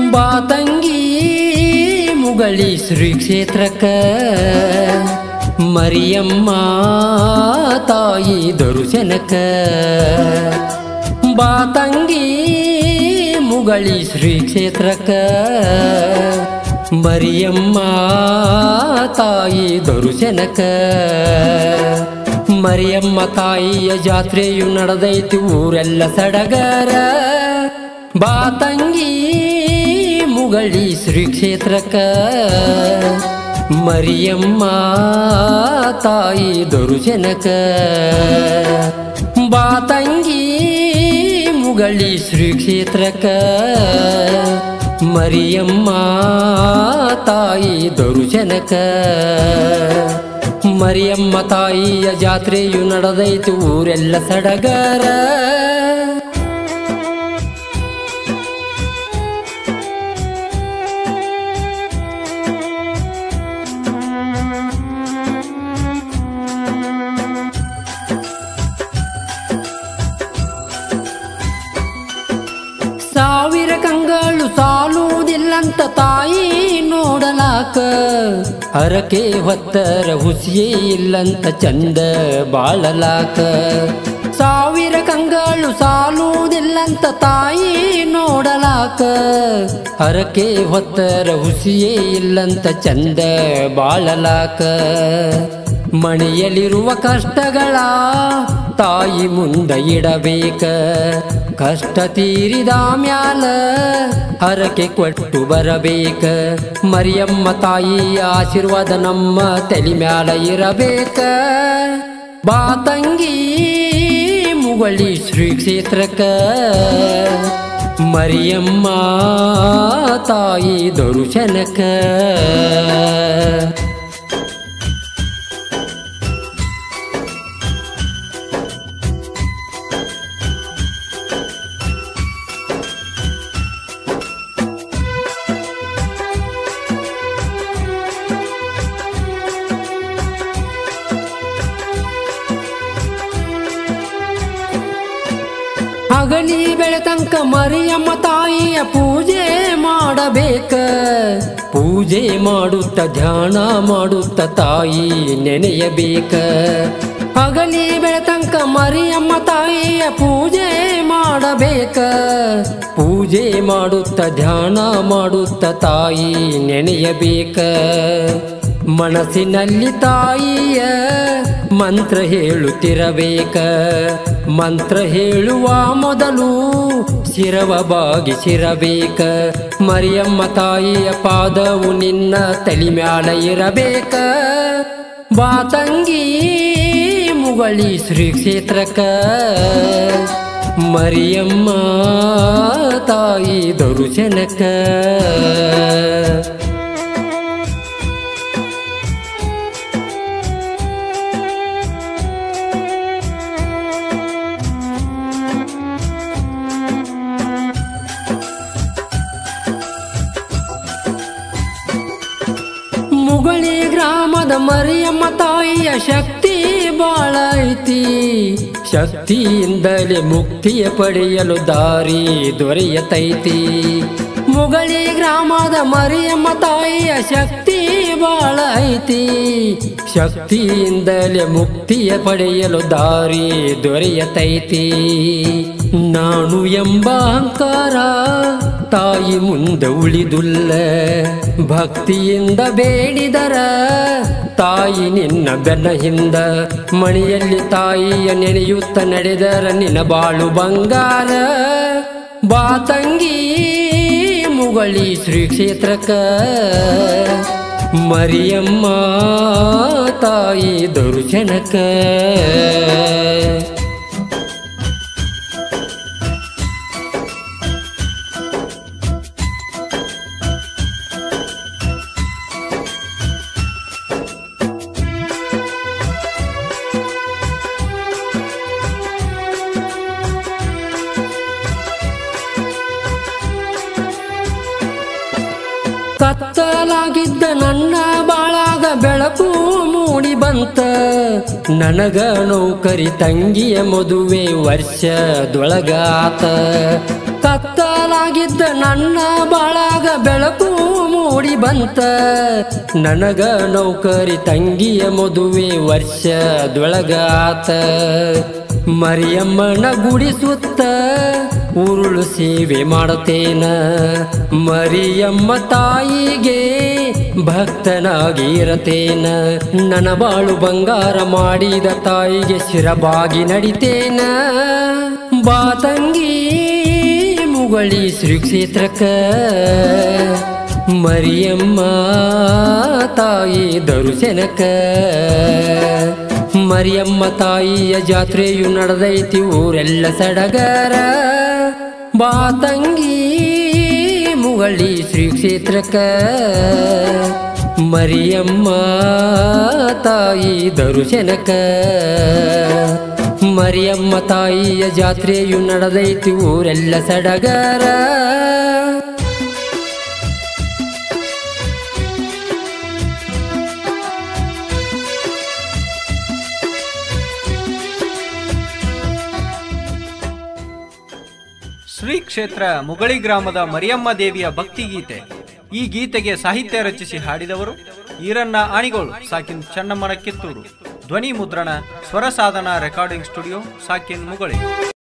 ಬಾ ತಂಗಿ ಮುಗಳಿ ಶ್ರೀ ಕ್ಷೇತ್ರಕ್ಕ ಮರಿಯಮ್ಮ ತಾಯಿ ದರುಶನಕ ಬಾ ತಂಗಿ ಮುಗಳಿ ಶ್ರೀ ಕ್ಷೇತ್ರಕ್ಕ ಮರಿಯಮ್ಮ ತಾಯಿ ದರುಶನಕ ಮರಿಯಮ್ಮ ತಾಯಿಯ ಜಾತ್ರೆಯು ನಡೆದೈತಿ ಊರೆಲ್ಲ ಸಡಗರ ಬಾ ತಂಗಿ ಮುಗಳಿ ಶ್ರೀ ಕ್ಷೇತ್ರಕ್ಕ ಮರಿಯಮ್ಮ ತಾಯಿ ದರುಶನಕ ಬಾ ತಂಗಿ ಮುಗಳಿ ಶ್ರೀ ಕ್ಷೇತ್ರಕ್ಕ ಮರಿಯಮ್ಮ ತಾಯಿ ದರುಶನಕ ಮರಿಯಮ್ಮ ತಾಯಿಯ ಜಾತ್ರೆಯು ನಡೆದೈತು ಊರೆಲ್ಲ ಸಡಗರ ಸಾವಿರ ಕಂಗಳು ಸಾಲುವುದಿಲ್ಲಂತ ತಾಯಿ ನೋಡಲಾಕ ಹರಕೆ ಹೊತ್ತರ ಹುಸಿಯೇ ಇಲ್ಲಂತ ಚಂದ ಬಾಳಲಾಕ ಸಾವಿರ ಕಂಗಳು ಸಾಲುವುದಿಲ್ಲಂತ ತಾಯಿ ನೋಡಲಾಕ ಹರಕೆ ಹೊತ್ತರ ಹುಸಿಯೇ ಇಲ್ಲಂತ ಚಂದ ಬಾಳಲಾಕ ಮನೆಯಲ್ಲಿರುವ ಕಷ್ಟಗಳ ತಾಯಿ ಮುಂದ ಇಡಬೇಕ ಕಷ್ಟ ತೀರಿದ ಮ್ಯಾಲ ಹರಕೆ ಕೊಟ್ಟು ಬರಬೇಕ ಮರಿಯಮ್ಮ ತಾಯಿ ಆಶೀರ್ವಾದ ನಮ್ಮ ತಲೆ ಮ್ಯಾಲ ಇರಬೇಕ ಬಾ ತಂಗಿ ಮುಗಳಿ ಶ್ರೀ ಕ್ಷೇತ್ರಕ್ಕ ಮರಿಯಮ್ಮ ತಾಯಿ ದರುಶನಕ ಹಗಲಿ ಬೆಳತಂಕ ಮರಿಯಮ್ಮ ತಾಯಿಯ ಪೂಜೆ ಮಾಡಬೇಕ ಪೂಜೆ ಮಾಡುತ್ತ ಧ್ಯಾನ ಮಾಡುತ್ತ ತಾಯಿ ನೆನೆಯಬೇಕ ಹಗಲಿ ಬೆಳತಂಕ ಮರಿಯಮ್ಮ ತಾಯಿಯ ಪೂಜೆ ಮಾಡಬೇಕ ಪೂಜೆ ಮಾಡುತ್ತ ಧ್ಯಾನ ಮಾಡುತ್ತ ತಾಯಿ ನೆನೆಯಬೇಕ ಮನಸ್ಸಿನಲ್ಲಿ ತಾಯಿಯ ಮಂತ್ರ ಹೇಳುತ್ತಿರಬೇಕ ಮಂತ್ರ ಹೇಳುವ ಮೊದಲು ಶಿರವ ಬಾಗಿಸಿರಬೇಕ ಮರಿಯಮ್ಮ ತಾಯಿಯ ಪಾದವು ನಿನ್ನ ತಲೆ ಮ್ಯಾಲ ಇರಬೇಕ ಬಾ ತಂಗಿ ಮುಗಳಿ ಶ್ರೀ ಕ್ಷೇತ್ರಕ್ಕ ಮರಿಯಮ್ಮ ತಾಯಿ ದರುಶನಕ ಮುಗಳಿ ಗ್ರಾಮದ ಮರಿಯಮ್ಮ ತಾಯಿಯ ಶಕ್ತಿ ಬಾಳ ಐತಿ ಶಕ್ತಿಯಿಂದಲೇ ಮುಕ್ತಿಯ ಪಡೆಯಲು ದಾರಿ ದೊರೆಯತೈತಿ ಮುಗಳಿ ಗ್ರಾಮದ ಮರಿಯಮ್ಮ ತಾಯಿಯ ಶಕ್ತಿ ಬಾಳ ಐತಿ ಶಕ್ತಿಯಿಂದಲೇ ಮುಕ್ತಿಯ ಪಡೆಯಲು ದಾರಿ ದೊರೆಯತೈತಿ ನಾನು ಎಂಬ ಅಹಂಕಾರ ತಾಯಿ ಮುಂದೆ ಉಳಿದುಲ್ಲ ಭಕ್ತಿಯಿಂದ ಬೇಡಿದರ ತಾಯಿ ನಿನ್ನ ಬೆನ್ನ ಹಿಂದ ಮಣಿಯಲ್ಲಿ ತಾಯಿಯ ನೆನೆಯುತ್ತ ನಡೆದರ ನಿನ್ನ ಬಾಳು ಬಂಗಾರ ಬಾ ತಂಗಿ ಮುಗಳಿ ಶ್ರೀ ಕ್ಷೇತ್ರಕ್ಕ ಮರಿಯಮ್ಮ ತಾಯಿ ದರುಶನಕ ಕತ್ತಲಾಗಿದ್ದ ನನ್ನ ಬಾಳಾಗ ಬೆಳಕು ಮೂಡಿ ಬಂತ ನನಗ ನೌಕರಿ ತಂಗಿಯ ಮದುವೆ ವರ್ಷದೊಳಗಾತ ಕತ್ತಲಾಗಿದ್ದ ನನ್ನ ಬಾಳಾಗ ಬೆಳಕು ಮೂಡಿ ಬಂತ ನನಗ ನೌಕರಿ ತಂಗಿಯ ಮದುವೆ ವರ್ಷದೊಳಗ ಆತ ಮರಿಯಮ್ಮನ ಗುಡಿ ಸುತ್ತ ಉರುಳು ಸೇವೆ ಮಾಡತೇನ ಮರಿಯಮ್ಮ ತಾಯಿಗೆ ಭಕ್ತನಾಗಿರತೇನ ನನ್ನ ಬಾಳು ಬಂಗಾರ ಮಾಡಿದ ತಾಯಿಗೆ ಶಿರಬಾಗಿ ನಡಿತೇನ ಬಾತಂಗಿ ಮುಗಳಿ ಶ್ರೀ ಕ್ಷೇತ್ರಕ್ಕ ಮರಿಯಮ್ಮ ತಾಯಿ ದರುಶನಕ ಮರಿಯಮ್ಮ ತಾಯಿಯ ಜಾತ್ರೆಯು ನಡೆದೈತಿ ಊರೆಲ್ಲ ಸಡಗರ ಬಾತಂಗಿ ಮುಗಳಿ ಶ್ರೀ ಕ್ಷೇತ್ರಕ್ಕ ಮರಿಯಮ್ಮ ತಾಯಿ ದರುಶನಕ ಮರಿಯಮ್ಮ ತಾಯಿಯ ಜಾತ್ರೆಯು ನಡೆದೈತಿ ಊರೆಲ್ಲ ಸಡಗರ ಶ್ರೀ ಕ್ಷೇತ್ರ ಮುಗಳಿ ಗ್ರಾಮದ ಮರಿಯಮ್ಮ ದೇವಿಯ ಭಕ್ತಿಗೀತೆ ಈ ಗೀತೆಗೆ ಸಾಹಿತ್ಯ ರಚಿಸಿ ಹಾಡಿದವರು ಈರಣ್ಣ ಆಣಿಗೋಳು ಸಾಕಿನ್ ಚನ್ನಮ್ಮನ ಕಿತ್ತೂರು ಧ್ವನಿ ಮುದ್ರಣ ಸ್ವರ ಸಾಧನ ರೆಕಾರ್ಡಿಂಗ್ ಸ್ಟುಡಿಯೋ ಸಾಕಿನ್ ಮುಗಳಿ